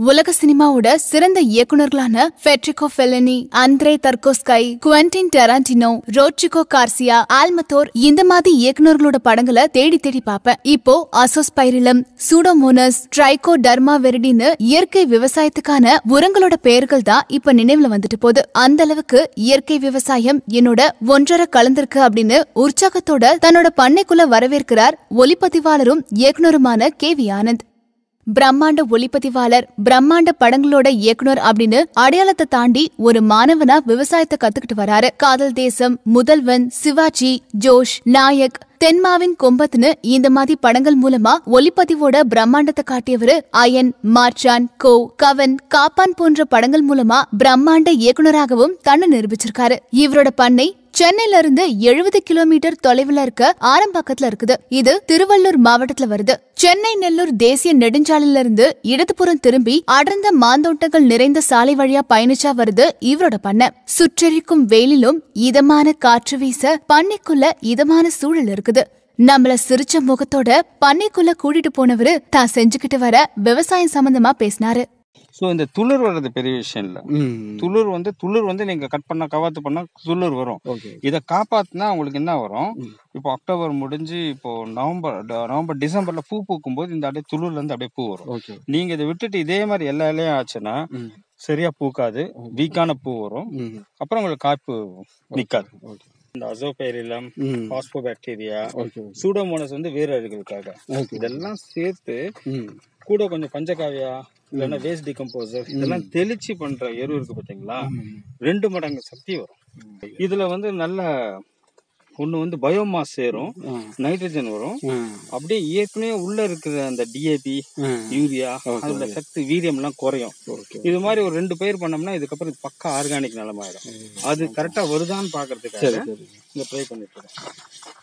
உலக சினிமாவோட சிறந்த இயக்குனர்களான Federico Fellini Andrei Tarkovsky Quentin Tarantino Rodrigo Garcia Almodovar இந்த மாதிரி இயக்குனர்களோட படங்களை தேடி தேடி பார்ப்பேன் இப்போ அசோஸ்பைரிலம் சூடோமோனஸ் ட்ரைகோ டர்மா வெரிடின்னு இயற்கை விவசாயத்துக்கான உரங்களோட பெயர்கள் தான் இப்ப நினைவுல வந்துட்டு போகுது அந்த அளவுக்கு இயற்கை விவசாயம் என்னோட ஒன்றரை கலந்திருக்கு அப்படின்னு உற்சாகத்தோட தன்னோட பண்ணைக்குள்ள வரவேற்கிறார் ஒளிப்பதிவாளரும் இயக்குனருமான கே வி ஆனந்த் பிரம்மாண்ட ஒளிப்பதிவாளர் பிரம்மாண்ட படங்களோட இயக்குனர் அப்படின்னு அடையாளத்தை தாண்டி ஒரு மாணவனா விவசாயத்தை கத்துக்கிட்டு வராரு காதல் தேசம் முதல்வன் சிவாஜி ஜோஷ் நாயக் தென்மாவின் கொம்பத்துன்னு இந்த மாதிரி படங்கள் மூலமா ஒளிப்பதிவோட பிரம்மாண்டத்தை காட்டியவரு அயன் மார்ச்சான் கோ கவன் காப்பான் போன்ற படங்கள் மூலமா பிரம்மாண்ட இயக்குனராகவும் தன்னை நிரூபிச்சிருக்காரு இவரோட பண்ணை சென்னையில இருந்து எழுபது கிலோமீட்டர் தொலைவுல இருக்க ஆரம்பாக்கத்துல இருக்குது இது திருவள்ளூர் மாவட்டத்துல வருது சென்னை நெல்லூர் தேசிய நெடுஞ்சாலையில இருந்து இடதுபுறம் திரும்பி அடர்ந்த மாந்தோட்டங்கள் நிறைந்த சாலை வழியா பயணிச்சா வருது இவரோட பண்ணை சுற்றெரிக்கும் வெயிலிலும் இதமான காற்று வீச பண்ணைக்குள்ள இதமான சூழல் இருக்குது நம்மள சிரிச்ச முகத்தோட பண்ணைக்குள்ள கூட்டிட்டு போனவரு தான் செஞ்சுக்கிட்டு வர விவசாயம் சம்பந்தமா பேசினாரு ஸோ இந்த துளிர் வர்றது பெரிய விஷயம் இல்லை ம் துளிர் வந்து துளிர் வந்து நீங்க கட் பண்ண கவாத்து பண்ணா துளிர் வரும் ஓகே இதை காப்பாத்தினா உங்களுக்கு என்ன வரும் ம். இப்போ அக்டோபர் முடிஞ்சு இப்போ நவம்பர் ட- நவம்பர் டிசம்பர்ல பூ பூக்கும் போது இந்த அப்படியே துளிர்ல இருந்து அப்படியே பூ வரும் ஓகே நீங்க இதை விட்டுட்டு இதே மாதிரி எல்லா இலையும் ஆச்சுன்னா ம் சரியா பூக்காது வீக்கான பூ வரும் ம் அப்புறம் உங்களுக்கு காய்ப்பு நிக்காது ஓகே இந்த அசோபைரிலம் ம் பாஸ்போ பாக்டீரியா ஓகே சூடோமோனஸ் வந்து வேற அழுகளுக்காக ஓகே இதெல்லாம் சேர்த்து ம் கூட கொஞ்சம் பஞ்சகாவியா இல்லைன்னா வேஸ்ட் டிகம்போசர் இதெல்லாம் தெளிச்சு பண்ற எரு இருக்கு பாத்தீங்களா ரெண்டு மடங்கு சக்தி வரும் இதுல வந்து நல்ல ஒண்ணு வந்து பயோமாஸ் சேரும் ஆ நைட்ரஜன் வரும் ஆ அப்படியே ஏற்கனவே உள்ள இருக்கிற அந்த டிஏபி ஆ யூரியா Okay, அதோட சக்தி வீரியம் எல்லாம் குறையும் ஓகே இது மாதிரி ஒரு ரெண்டு பயிர் பண்ணோம்னா இதுக்கப்புறம் இது பக்கா ஆர்கானிக் நிலமாயிடும் அது கரெக்டா வருதான்னு பாக்குறதுக்காக சரி சரி இங்க ட்ரை பண்ணிட்டு இருக்கேன்.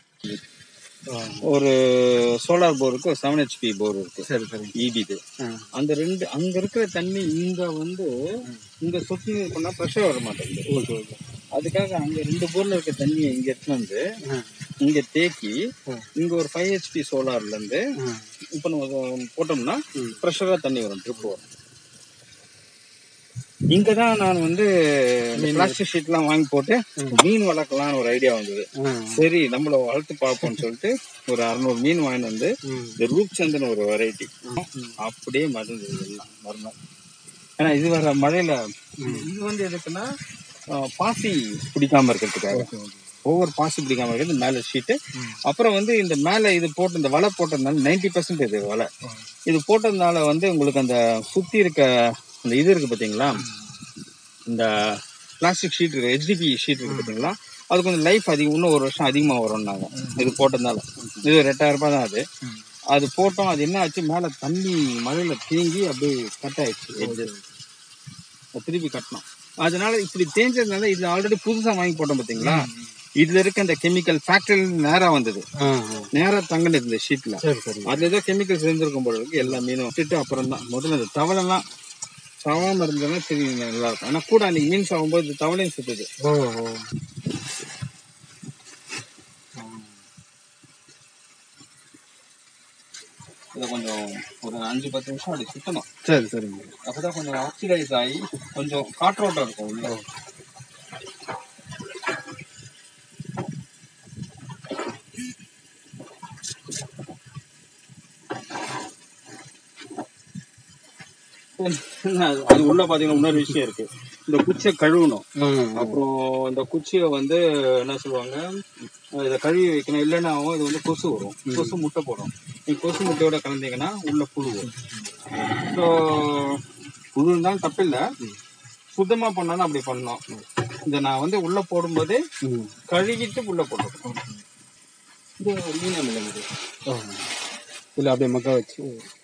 ஆ ஒரு சோலார் போர் இருக்கு ஒரு செவன் ஹெச்பி போர் இருக்கு சரி சரி ஈபி இது ஆ அந்த ரெண்டு அங்க இருக்கிற தண்ணி இங்க வந்து இங்க சொட்டு நீர் பண்ணா ப்ரெஷர் வர மாட்டேங்குது ஓகே ஓகே அதுக்காக அங்க ரெண்டு போர்ல இருக்க தண்ணியை இங்க எடுத்துட்டு வந்து ஆ இங்க தேக்கி ஆ. இங்க ஒரு ஃபைவ் ஹெச்பி சோலார்ல இருந்து ஆ இப்ப நம்ம போட்டோம்னா ம். ப்ரெஷரா தண்ணி வரும் ட்ரிப் வரும் இங்க தான் நான் வந்து பிளாஸ்டிக் ஷீட்லாம் வாங்கி போட்டு மீன் வளர்க்கலாம்னு ஒரு ஐடியா வந்தது ஆ சரி நம்மள வளர்த்து பார்ப்போம்னு சொல்லிட்டு ஒரு அறுநூறு மீன் வாங்கிட்டு வந்து ம் இந்த ரூப் சந்தன் ஒரு வெரைட்டி அப்படியே மருந்து எல்லாம் மரணம் ஏன்னா இது வர மழையில இது வந்து எதுக்குன்னா ஆஹ், பாசி பிடிக்காம இருக்கிறதுக்காக ஒவ்வொரு பாசி பிடிக்காம இருக்கிறது மேல ஷீட்டு அப்புறம் வந்து இந்த மேல இது போட்டு இந்த வலை போட்டதுனால நைன்டி பர்சன்ட் இது வலை இது போட்டதுனால வந்து உங்களுக்கு அந்த சுத்தி இருக்க அந்த இது இருக்கு பாத்தீங்களா இந்த பிளாஸ்டிக் ஷீட் இருக்கு ஹெச்டிபி ஷீட் இருக்கு பாத்தீங்களா அது கொஞ்சம் லைஃப் அதிகம் இன்னும் ஒரு வருஷம் அதிகமா வரும்னாங்க இது போட்டதுனால இது ஒரு எட்டாயிரம் ரூபாய் தான் அது அது போட்டோம் அது என்ன ஆச்சு மேல தண்ணி மழையில தேங்கி அப்படியே கட் ஆயிடுச்சு edges. அது திருப்பி கட்டணும் அதனால இப்படி தேஞ்சதுனால இதுல ஆல்ரெடி புதுசா வாங்கி போட்டோம் பாத்தீங்களா இதுல இருக்க அந்த கெமிக்கல் ஃபேக்டரி நேரா வந்தது ஆ நேரா தங்கினது இந்த ஷீட்ல சரி சரி அதுல ஏதோ கெமிக்கல்ஸ் இருந்திருக்கும் போல இருக்கு எல்லா மீனும் விட்டுட்டு அப்புறம் தான் முதல்ல இந்த தவளைலாம் சாவாம இருந்ததுன்னா சரி நல்லா இருக்கும் ஆனா கூட அன்னைக்கு மீன் சாகும்போது இந்த தவளையும் சுத்துது ஓ ஓ இதை கொஞ்சம் ஒரு அஞ்சு பத்து நிமிஷம் அப்படி சுத்தணும் சரி சரிங்க அப்பதான் கொஞ்சம் ஆக்சிடைஸ் ஆகி கொஞ்சம் காற்றோட்டம் இருக்கும் உள்ள அது உள்ள பாத்தீங்கன்னா இன்னொரு விஷயம் இருக்கு இந்த குச்சியை கழுவணும் ம் அப்புறம் இந்த குச்சியை வந்து என்ன சொல்லுவாங்க அஹ் இதை கழுவி வைக்கணும் இல்லைன்னா இது வந்து கொசு வரும் கொசு முட்டை போடும் நீங்க கொசு முட்டையோட கலந்தீங்கன்னா உள்ள புழு வரும் ஸோ புழு இருந்தாலும் தப்பில்லை சுத்தமா பண்ணாலும் அப்படி பண்ணணும் இதை நான் வந்து உள்ள போடும்போது ம் கழுவிட்டு உள்ள போட்டுருக்கோம் இது மீன் மிளகுது ஓ இல்லை அப்படியே மக்கா வச்சு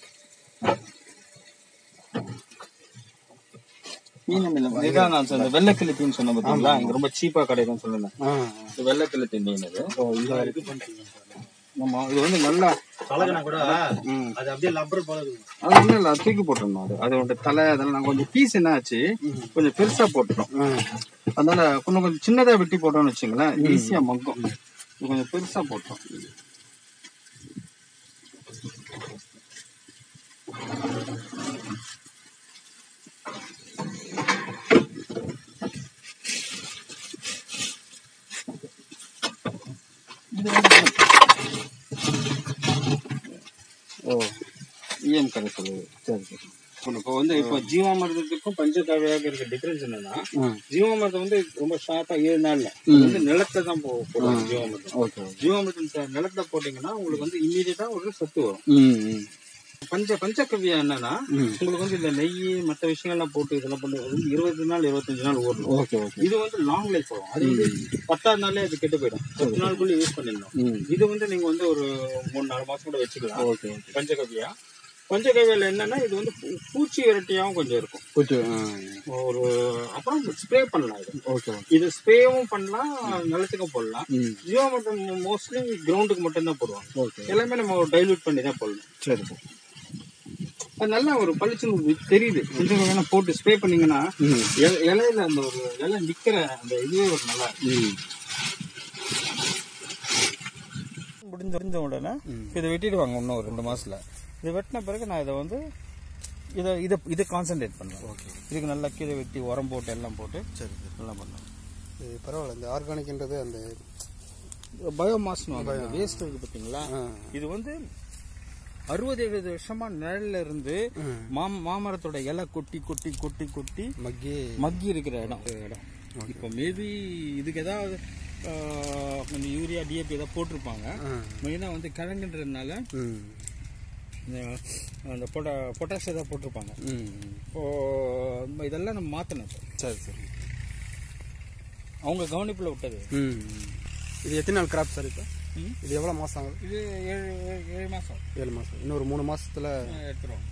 மீன் மிளகு இதுதான் நான் சொன்ன வெள்ளை கிளிப்பின்னு சொன்னேன் பார்த்தீங்களா இங்க ரொம்ப சீப்பா கிடைக்கும்னு சொன்னேன் ஆ இது வெள்ளை கிளிப்பி மீன் இது ஓ இந்த இது பண்ணுறீங்க ஆமா இது வந்து நல்லா பழகினா கூட ம் அது அப்படியே லப்பர் பழகுது அது ஒன்றும் இல்லை தூக்கி போட்டுருந்தோம் அது அதோட தலை அதெல்லாம் நான் கொஞ்சம் பீஸ் என்ன ஆச்சு கொஞ்சம் பெருசா போட்டுட்டோம் ஆ அதனால கொஞ்சம் கொஞ்சம் சின்னதா வெட்டி போட்டோம்னு வச்சுங்களேன் ஈஸியா மக்கும் இது கொஞ்சம் பெருசா போட்டோம் ஓ இஎம் கரைசல் சரி சரி இப்போ வந்து இப்போ ஜீவாமிர்தத்துக்கும் பஞ்சகாவியாக இருக்க டிஃபரன்ஸ் என்னன்னா ம் ஜீவாமிர்தம் வந்து ரொம்ப ஷார்ட்டா ஏழு நாள்ல அது வந்து நிலத்தை தான் போ போடுவாங்க ஜீவாமிர்தம் ஓகே ஓகே ஜீவாமிர்தம் ச- நிலத்துல போட்டீங்கன்னா உங்களுக்கு வந்து இம்மீடியட்டா ஒரு சத்து வரும் ம் ம் பஞ்ச பஞ்சகவ்யா என்னன்னா ம். உங்களுக்கு வந்து இந்த நெய் மற்ற விஷயங்கள்லாம் போட்டு இதெல்லாம் பண்ணி அது வந்து இருபது நாள் இருபத்தஞ்சு நாள் ஓடணும் ஓகே ஓகே இது வந்து லாங் லைஃப் வரும் அது வந்து பத்தாவது நாளே அது கெட்டு போயிடும் பத்து நாளுக்குள்ள யூஸ் பண்ணிடணும் ம் இது வந்து நீங்க வந்து ஒரு மூணு நாலு மாசம் கூட வச்சுக்கலாம் ஓகே ஓகே பஞ்சகவ்யா பஞ்சகவ்யால என்னன்னா இது வந்து பூ- பூச்சி விரட்டியாவும் கொஞ்சம் இருக்கும் கொஞ்சம் ஆ ஒரு அப்புறம் ஸ்ப்ரே பண்ணலாம் இது ஓகே ஓகே இது ஸ்ப்ரேவும் பண்ணலாம் நிலத்துக்கும் போடலாம் ம் ஜீவாமிர்தம் மோஸ்ட்லி கிரவுண்டுக்கு மட்டும்தான் போடுவாங்க ஓகே எல்லாமே நம்ம டைல்யூட் பண்ணி தான் போடணும் சரி சரி அது நல்லா ஒரு பளிச்சுன்னு ஒரு தெரியுது கொஞ்சம் வேணா போட்டு ஸ்ப்ரே பண்ணீங்கன்னா ம் இல- இலையில அந்த ஒரு இலை நிக்கிற அந்த இதுவே ஒரு நல்லா இருக்கும். ம் முடிஞ்ச முடிஞ்ச உடனே இதை வெட்டிடுவாங்க இன்னும் ஒரு ரெண்டு மாசத்துல இதை வெட்டின பிறகு நான் இதை வந்து இதை இதை இதை கான்சென்ட்ரேட் பண்ணுவேன் ஓகே இதுக்கு நல்லா கீழே வெட்டி உரம் போட்டு எல்லாம் போட்டு சரி சரி நல்லா பண்ணுவேன் இது பரவாயில்ல இந்த ஆர்கானிக்ன்றது அந்த பயோமாஸ்னு வேஸ்ட் இருக்கு பார்த்தீங்களா ஆ. இது வந்து அறுபது எழுபது வருஷமா நிழல்ல இருந்து ம். மாம் மாமரத்தோட இலை கொட்டி கொட்டி கொட்டி கொட்டி மக்கி மக்கி இருக்கிற இடம் இடம் இப்போ மேபி இதுக்கு ஏதாவது ஆ, கொஞ்சம் யூரியா டிஏபி ஏதாவது போட்டிருப்பாங்க ஆ மெயினாக வந்து கிழங்குன்றதுனால ம் இந்த அந்த பொட்டா பொட்டாஷ் ஏதாவது போட்டிருப்பாங்க ம் இப்போ நம்ம இதெல்லாம் நம்ம மாற்றணும் இப்போ சரி சரி அவங்க கவனிப்பில் விட்டது ம் இது எத்தனை நாள் கிராப் சார் இப்போ ம். இது எவ்வளோ மாதம் ஆகுது இது ஏழு ஏழு- ஏழு மாதம் ஏழு மாதம் இன்னொரு மூணு மாசத்துல எடுத்துருவோம்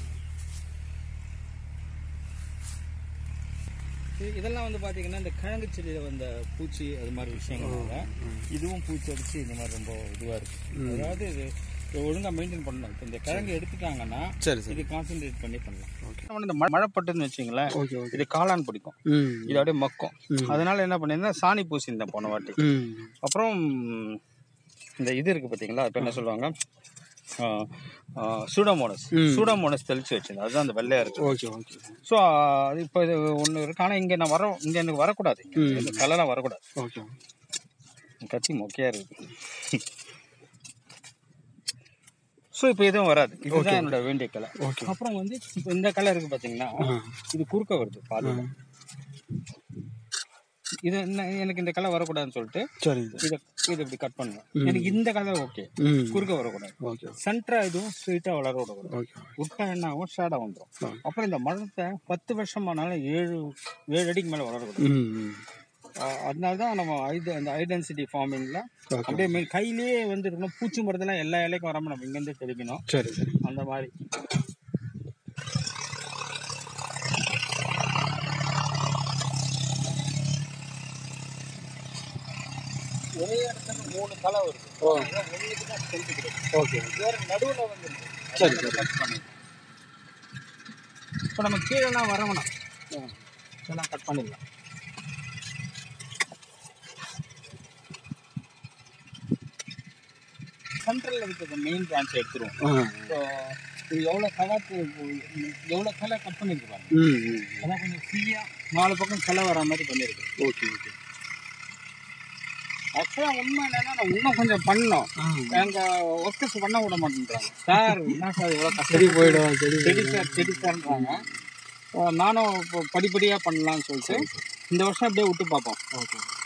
இது- இதெல்லாம் வந்து பாத்தீங்கன்னா இந்த கிழங்கு செடியில வந்த பூச்சி அது மாதிரி விஷயங்கள்னால இதுவும் பூச்சி அடிச்சு இந்த மாதிரி ரொம்ப இதுவா இருக்கு அதாவது இது இதை ஒழுங்கா மெயின்டைன் பண்ணணும் இப்போ இந்த கிழங்கு எடுத்துட்டாங்கன்னா சரி சரி இது கான்சென்ட்ரேட் பண்ணி பண்ணலாம் இந்த மழை பட்டுன்னு வச்சுங்களேன் ஓகே ஓகே இது காளான் பிடிக்கும் ம் இது அப்படியே மக்கும் அதனால என்ன பண்ணியிருந்தேன் சாணி பூசியிருந்தேன் போன வாட்டி ம் அப்புறம் இந்த இது இருக்கு பாத்தீங்களா இப்போ என்ன சொல்லுவாங்க சூடோமோனஸ் சூடோமோனஸ் தெளிச்சு வச்சிருந்தேன் அதுதான் அந்த வெள்ளையா இருக்கு ஓகே ஓகே ஸோ அது இப்போ இது ஒன்று இருக்கு ஆனால் இங்கே நான் வர இங்கே எனக்கு வரக்கூடாது இந்த கலராக வரக்கூடாது ஓகே கத்தி மொக்கையா இருக்கு ஸோ இப்போ எதுவும் வராது இதுதான் என்னோட வேண்டிய கலர் ஓகே அப்புறம் வந்து இப்போ இந்த கலர் இருக்கு பார்த்தீங்கன்னா இது குறுக்க வருது பாதி இது என்ன எனக்கு இந்த கலர் வரக்கூடாதுன்னு சொல்லிட்டு சரி இதை இதை இப்படி கட் பண்ணுவேன் எனக்கு இந்த கலர் ஓகே ம் குறுக்க வரக்கூடாது ஓகே சென்டரா இதுவும் ஸ்ட்ரெயிட்டாக வளர விடக்கூடாது ஓகே விட்டா என்ன ஆகும் ஷேடாக வந்துடும் அப்புறம் இந்த மரத்தை பத்து வருஷம் ஆனாலும் ஏழு ஏழு அடிக்கு மேலே வளரக்கூடாது ம் ம் ஆஹ் அதனால தான் நம்ம ஐட அந்த ஐடென்சிட்டி ஃபார்மிங்கில் ஓகே அப்படியே மே- கையிலேயே வந்து இருக்கணும் பூச்சி மருந்தெல்லாம் எல்லா இலைக்கும் வராமல் நம்ம இங்கேருந்து தெளிக்கணும் சரி சரி அந்த மாதிரி ஒரே இடத்துல மூணு களை வருது ஓ ஒன்றுக்கு தான் ஸ்ட்ரென்த் கிடைக்கும் ஓகே வேறு நடுவில் வந்து சரி, கட் பண்ணி இப்போ நம்ம கீழெல்லாம் வர வேணாம் இதெல்லாம் கட் பண்ணிடலாம் சென்ட்ரலில் இருக்கிற மெயின் பிரான்ச் எடுத்துருவோம் ஆ இப்போ இது எவ்வளோ கலர் எவ்வளோ கலர் கட் பண்ணியிருக்கு பாருங்க ம் ம் அதான் கொஞ்சம் ஃப்ரீயாக நாலு பக்கம் கலை வர மாதிரி பண்ணியிருக்கு ஓகே ஓகே ஆக்சுவலாக உண்மை என்னன்னா நான் இன்னும் கொஞ்சம் பண்ணோம் எங்கள் ஒர்க்கர்ஸ் பண்ண விட மாட்டேன்றாங்க சார் என்ன சார் இவ்வளோ செடி கஷ்டம் போயிடும் செடி செடி சார் செடி சார்ன்றாங்க அஹ் நானும் இப்போ படிப்படியாக பண்ணலாம்னு சொல்லிட்டு இந்த வருஷம் அப்படியே விட்டு பார்ப்போம் ஓகே